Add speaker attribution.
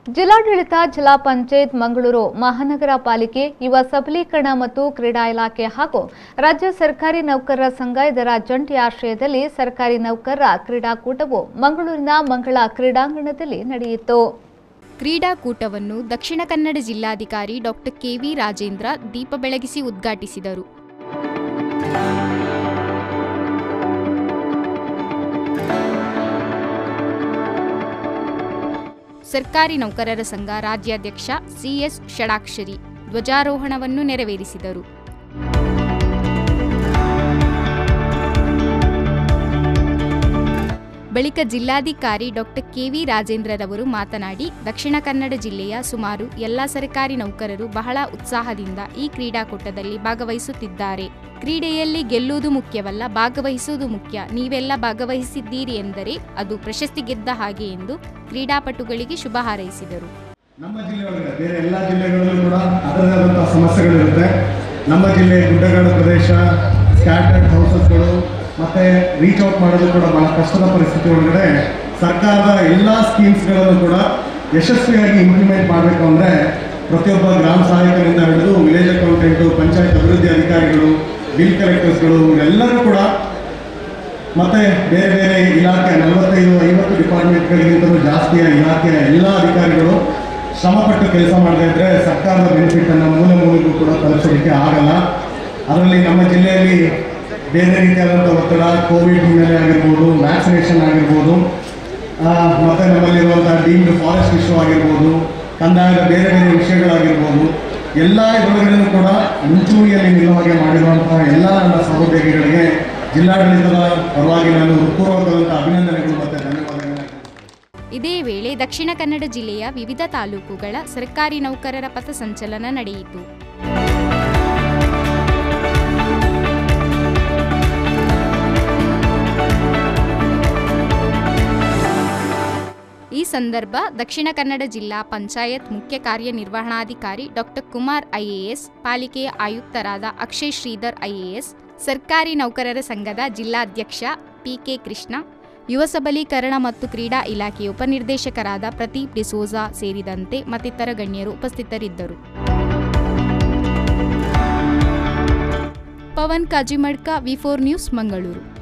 Speaker 1: ಜಿಲ್ಲಾಡಳಿತ ಜಿಲ್ಲಾ ಪಂಚಾಯತ್ ಮಂಗಳೂರು ಮಹಾನಗರ ಪಾಲಿಕೆ ಯುವ ಸಬಲೀಕರಣ ಮತ್ತು ಕ್ರೀಡಾ ಇಲಾಖೆ ಹಾಗೂ ರಾಜ್ಯ ಸರ್ಕಾರಿ ನೌಕರರ ಸಂಘ ಇದರ ಜಂಟಿ ಆಶ್ರಯದಲ್ಲಿ ಸರ್ಕಾರಿ ನೌಕರರ ಕ್ರೀಡಾಕೂಟವು ಮಂಗಳೂರಿನ ಮಂಗಳ ಕ್ರೀಡಾಂಗಣದಲ್ಲಿ ನಡೆಯಿತು
Speaker 2: ಕ್ರೀಡಾಕೂಟವನ್ನು ದಕ್ಷಿಣ ಕನ್ನಡ ಜಿಲ್ಲಾಧಿಕಾರಿ ಡಾಕ್ಟರ್ ಕೆವಿ ರಾಜೇಂದ್ರ ದೀಪ ಬೆಳಗಿಸಿ ಉದ್ಘಾಟಿಸಿದರು ಸರ್ಕಾರಿ ನೌಕರರ ಸಂಘ ರಾಜ್ಯಾಧ್ಯಕ್ಷ ಸಿಎಸ್ ಷಡಾಕ್ಷರಿ ಧ್ವಜಾರೋಹಣವನ್ನು ನೆರವೇರಿಸಿದರು ಬಳಿಕ ಜಿಲ್ಲಾಧಿಕಾರಿ ಡಾಕ್ಟರ್ ಕೆವಿ ರಾಜೇಂದ್ರರವರು ಮಾತನಾಡಿ ದಕ್ಷಿಣ ಕನ್ನಡ ಜಿಲ್ಲೆಯ ಸುಮಾರು ಎಲ್ಲ ಸರ್ಕಾರಿ ನೌಕರರು ಬಹಳ ಉತ್ಸಾಹದಿಂದ ಈ ಕ್ರೀಡಾಕೂಟದಲ್ಲಿ ಭಾಗವಹಿಸುತ್ತಿದ್ದಾರೆ ಕ್ರೀಡೆಯಲ್ಲಿ ಗೆಲ್ಲುವುದು ಮುಖ್ಯವಲ್ಲ ಭಾಗವಹಿಸುವುದು ಮುಖ್ಯ ನೀವೆಲ್ಲ ಭಾಗವಹಿಸಿದ್ದೀರಿ ಎಂದರೆ ಅದು ಪ್ರಶಸ್ತಿ ಗೆದ್ದ ಹಾಗೆ ಎಂದು ಕ್ರೀಡಾಪಟುಗಳಿಗೆ ಶುಭ ಹಾರೈಸಿದರು
Speaker 3: ನಮ್ಮ ಜಿಲ್ಲೆಯೊಳಗೆ ಬೇರೆ ಎಲ್ಲ ಜಿಲ್ಲೆಗಳಲ್ಲೂ ಕೂಡ ಅದರದೇ ಆದಂಥ ಸಮಸ್ಯೆಗಳಿರುತ್ತೆ ನಮ್ಮ ಜಿಲ್ಲೆ ಗುಡ್ಡಗಾಡು ಪ್ರದೇಶ ಸ್ಕ್ಯಾಟರ್ಡ್ ಹೌಸಸ್ಗಳು ಮತ್ತು ರೀಚ್ ಔಟ್ ಮಾಡೋದು ಕೂಡ ಬಹಳ ಕಷ್ಟದ ಪರಿಸ್ಥಿತಿ ಒಳಗಡೆ ಸರ್ಕಾರದ ಎಲ್ಲ ಸ್ಕೀಮ್ಸ್ಗಳನ್ನು ಕೂಡ ಯಶಸ್ವಿಯಾಗಿ ಇಂಪ್ಲಿಮೆಂಟ್ ಮಾಡಬೇಕು ಅಂದರೆ ಪ್ರತಿಯೊಬ್ಬ ಗ್ರಾಮ ಸಹಾಯಕರಿಂದ ಹಿಡಿದು ವಿಲೇಜ್ ಅಕೌಂಟೆಂಟು ಪಂಚಾಯತ್ ಅಭಿವೃದ್ಧಿ ಅಧಿಕಾರಿಗಳು ಬಿಲ್ ಕಲೆಕ್ಟರ್ಸ್ಗಳು ಇವರೆಲ್ಲರೂ ಕೂಡ ಮತ್ತೆ ಬೇರೆ ಬೇರೆ ಇಲಾಖೆ ನಲವತ್ತೈದು ಐವತ್ತು ಡಿಪಾರ್ಟ್ಮೆಂಟ್ಗಳಿಗಿಂತಲೂ ಜಾಸ್ತಿಯ ಇಲಾಖೆಯ ಎಲ್ಲ ಅಧಿಕಾರಿಗಳು ಶ್ರಮಪಟ್ಟು ಕೆಲಸ ಮಾಡದೇ ಇದ್ರೆ ಸರ್ಕಾರದ ಬೆನಿಫಿಟ್ ಅನ್ನು ಮೂಲ ಮೂಲೆಗೂ ಕೂಡ ತಲುಪಿಸಲಿಕ್ಕೆ ಆಗಲ್ಲ ಅದರಲ್ಲಿ ನಮ್ಮ ಜಿಲ್ಲೆಯಲ್ಲಿ ಬೇರೆ ರೀತಿಯಾದಂಥ ಒತ್ತಡ ಕೋವಿಡ್ ಹಿನ್ನೆಲೆ ಆಗಿರ್ಬೋದು ವ್ಯಾಕ್ಸಿನೇಷನ್ ಆಗಿರ್ಬೋದು ಆ, ಮತ್ತೆ ನಮ್ಮಲ್ಲಿರುವಂಥ ಡೀಮ್ಡ್ ಫಾರೆಸ್ಟ್ ಇಶ್ಯೂ ಆಗಿರ್ಬೋದು ಕಂದಾಯದ ಬೇರೆ ಬೇರೆ ವಿಷಯಗಳಾಗಿರ್ಬೋದು ಎಲ್ಲ ಇದರೊಳಗಡೆನೂ ಕೂಡ ಮುಂಚೂಣಿಯಲ್ಲಿ ನಿಲ್ಲುವ ಹಾಗೆ ಮಾಡಿರುವಂತಹ ಎಲ್ಲ ನನ್ನ ಸಹೋದ್ಯೋಗಿಗಳಿಗೆ ಜಿಲ್ಲಾಡಳಿತದ ಪರವಾಗಿ ನಾನು ಹೃತ್ಪೂರ್ವಕವಾದಂಥ ಅಭಿನಂದನೆಗಳು ಮತ್ತು ಧನ್ಯವಾದಗಳನ್ನು
Speaker 2: ಇದೇ ವೇಳೆ ದಕ್ಷಿಣ ಕನ್ನಡ ಜಿಲ್ಲೆಯ ವಿವಿಧ ತಾಲೂಕುಗಳ ಸರ್ಕಾರಿ ನೌಕರರ ಪಥಸಂಚಲನ ನಡೆಯಿತು ಈ ಸಂದರ್ಭ ದಕ್ಷಿಣ ಕನ್ನಡ ಜಿಲ್ಲಾ ಪಂಚಾಯತ್ ಮುಖ್ಯ ಕಾರ್ಯನಿರ್ವಹಣಾಧಿಕಾರಿ ಡಾಕ್ಟರ್ ಕುಮಾರ್ ಐಎಎಸ್ ಪಾಲಿಕೆಯ ಆಯುಕ್ತರಾದ ಅಕ್ಷಯ್ ಶ್ರೀಧರ್ ಐಎಎಸ್ ಸರ್ಕಾರಿ ನೌಕರರ ಸಂಘದ ಜಿಲ್ಲಾಧ್ಯಕ್ಷ ಪಿಕೆ ಕೃಷ್ಣ ಯುವ ಸಬಲೀಕರಣ ಮತ್ತು ಕ್ರೀಡಾ ಇಲಾಖೆಯ ಉಪನಿರ್ದೇಶಕರಾದ ಪ್ರದೀಪ್ ಡಿಸೋಜಾ ಸೇರಿದಂತೆ ಮತ್ತಿತರ ಗಣ್ಯರು ಉಪಸ್ಥಿತರಿದ್ದರು Pavan Kajimadka V four news Mangaluru